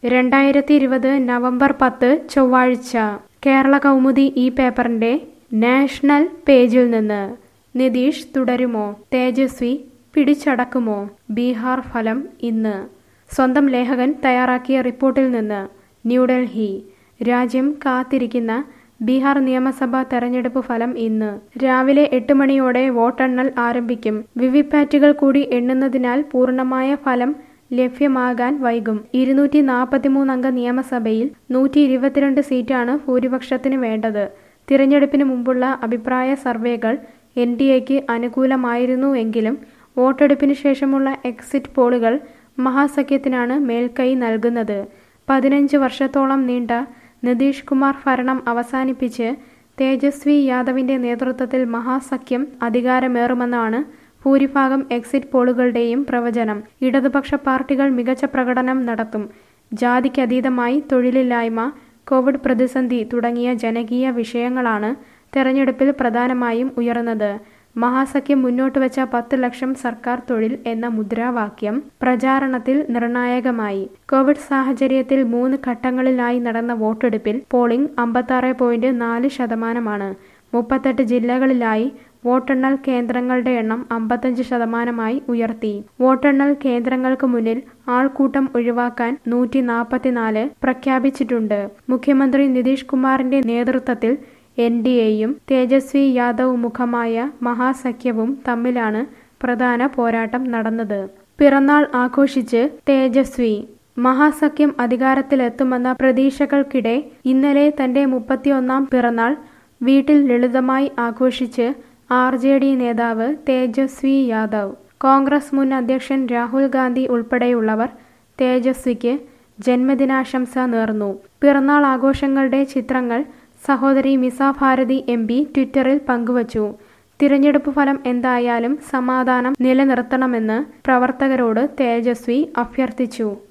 രണ്ടായിരത്തി ഇരുപത് നവംബർ പത്ത് ചൊവ്വാഴ്ച കേരള കൗമുദി ഈ പേപ്പറിന്റെ നാഷണൽ പേജിൽ നിന്ന് നിതീഷ് തുടരുമോ തേജസ്വി പിടിച്ചടക്കുമോ ബീഹാർ ഫലം ഇന്ന് സ്വന്തം ലേഖകൻ തയ്യാറാക്കിയ റിപ്പോർട്ടിൽ നിന്ന് ന്യൂഡൽഹി രാജ്യം കാത്തിരിക്കുന്ന ബീഹാർ നിയമസഭാ തെരഞ്ഞെടുപ്പ് ഫലം ഇന്ന് രാവിലെ എട്ട് മണിയോടെ വോട്ടെണ്ണൽ ആരംഭിക്കും വിവിപാറ്റുകൾ കൂടി എണ്ണുന്നതിനാൽ പൂർണ്ണമായ ഫലം ലഭ്യമാകാൻ വൈകും ഇരുന്നൂറ്റി നാൽപ്പത്തിമൂന്നംഗ നിയമസഭയിൽ നൂറ്റി ഇരുപത്തിരണ്ട് സീറ്റാണ് ഭൂരിപക്ഷത്തിന് വേണ്ടത് തിരഞ്ഞെടുപ്പിന് മുമ്പുള്ള അഭിപ്രായ സർവേകൾ എൻ ഡി എക്ക് അനുകൂലമായിരുന്നുവെങ്കിലും വോട്ടെടുപ്പിന് ശേഷമുള്ള എക്സിറ്റ് പോളുകൾ മഹാസഖ്യത്തിനാണ് മേൽക്കൈ നൽകുന്നത് പതിനഞ്ച് വർഷത്തോളം നീണ്ട നിതീഷ് കുമാർ ഭരണം അവസാനിപ്പിച്ച് തേജസ്വി യാദവിന്റെ നേതൃത്വത്തിൽ മഹാസഖ്യം അധികാരമേറുമെന്നാണ് ഭൂരിഭാഗം എക്സിറ്റ് പോളുകളുടെയും പ്രവചനം ഇടതുപക്ഷ പാർട്ടികൾ മികച്ച പ്രകടനം നടത്തും ജാതിക്കതീതമായി തൊഴിലില്ലായ്മ കോവിഡ് പ്രതിസന്ധി തുടങ്ങിയ ജനകീയ വിഷയങ്ങളാണ് തെരഞ്ഞെടുപ്പിൽ പ്രധാനമായും ഉയർന്നത് മഹാസഖ്യം മുന്നോട്ട് വെച്ച പത്ത് ലക്ഷം സർക്കാർ തൊഴിൽ എന്ന മുദ്രാവാക്യം പ്രചാരണത്തിൽ നിർണായകമായി കോവിഡ് സാഹചര്യത്തിൽ മൂന്ന് ഘട്ടങ്ങളിലായി നടന്ന വോട്ടെടുപ്പിൽ പോളിംഗ് അമ്പത്താറ് പോയിന്റ് നാല് ശതമാനമാണ് മുപ്പത്തെട്ട് ജില്ലകളിലായി വോട്ടെണ്ണൽ കേന്ദ്രങ്ങളുടെ എണ്ണം അമ്പത്തഞ്ച് ശതമാനമായി ഉയർത്തി വോട്ടെണ്ണൽ കേന്ദ്രങ്ങൾക്ക് മുന്നിൽ ആൾക്കൂട്ടം ഒഴിവാക്കാൻ നൂറ്റി നാൽപ്പത്തിനാല് പ്രഖ്യാപിച്ചിട്ടുണ്ട് മുഖ്യമന്ത്രി നിതീഷ് കുമാറിന്റെ നേതൃത്വത്തിൽ എൻ ഡി എയും തേജസ്വി യാദവ് മുഖമായ മഹാസഖ്യവും തമ്മിലാണ് പ്രധാന പോരാട്ടം നടന്നത് പിറന്നാൾ ആഘോഷിച്ച് തേജസ്വി മഹാസഖ്യം അധികാരത്തിലെത്തുമെന്ന പ്രതീക്ഷകൾക്കിടെ ഇന്നലെ തന്റെ മുപ്പത്തിയൊന്നാം പിറന്നാൾ വീട്ടിൽ ലളിതമായി ആഘോഷിച്ച് ആർ ജെ ഡി നേതാവ് തേജസ്വി യാദവ് കോൺഗ്രസ് മുൻ അധ്യക്ഷൻ രാഹുൽ ഗാന്ധി ഉൾപ്പെടെയുള്ളവർ തേജസ്വിക്ക് ജന്മദിനാശംസ നേർന്നു പിറന്നാൾ ആഘോഷങ്ങളുടെ ചിത്രങ്ങൾ സഹോദരി മിസ ഭാരതി എം പി ട്വിറ്ററിൽ പങ്കുവച്ചു തിരഞ്ഞെടുപ്പ് ഫലം എന്തായാലും സമാധാനം നിലനിർത്തണമെന്ന് പ്രവർത്തകരോട് തേജസ്വി അഭ്യർത്ഥിച്ചു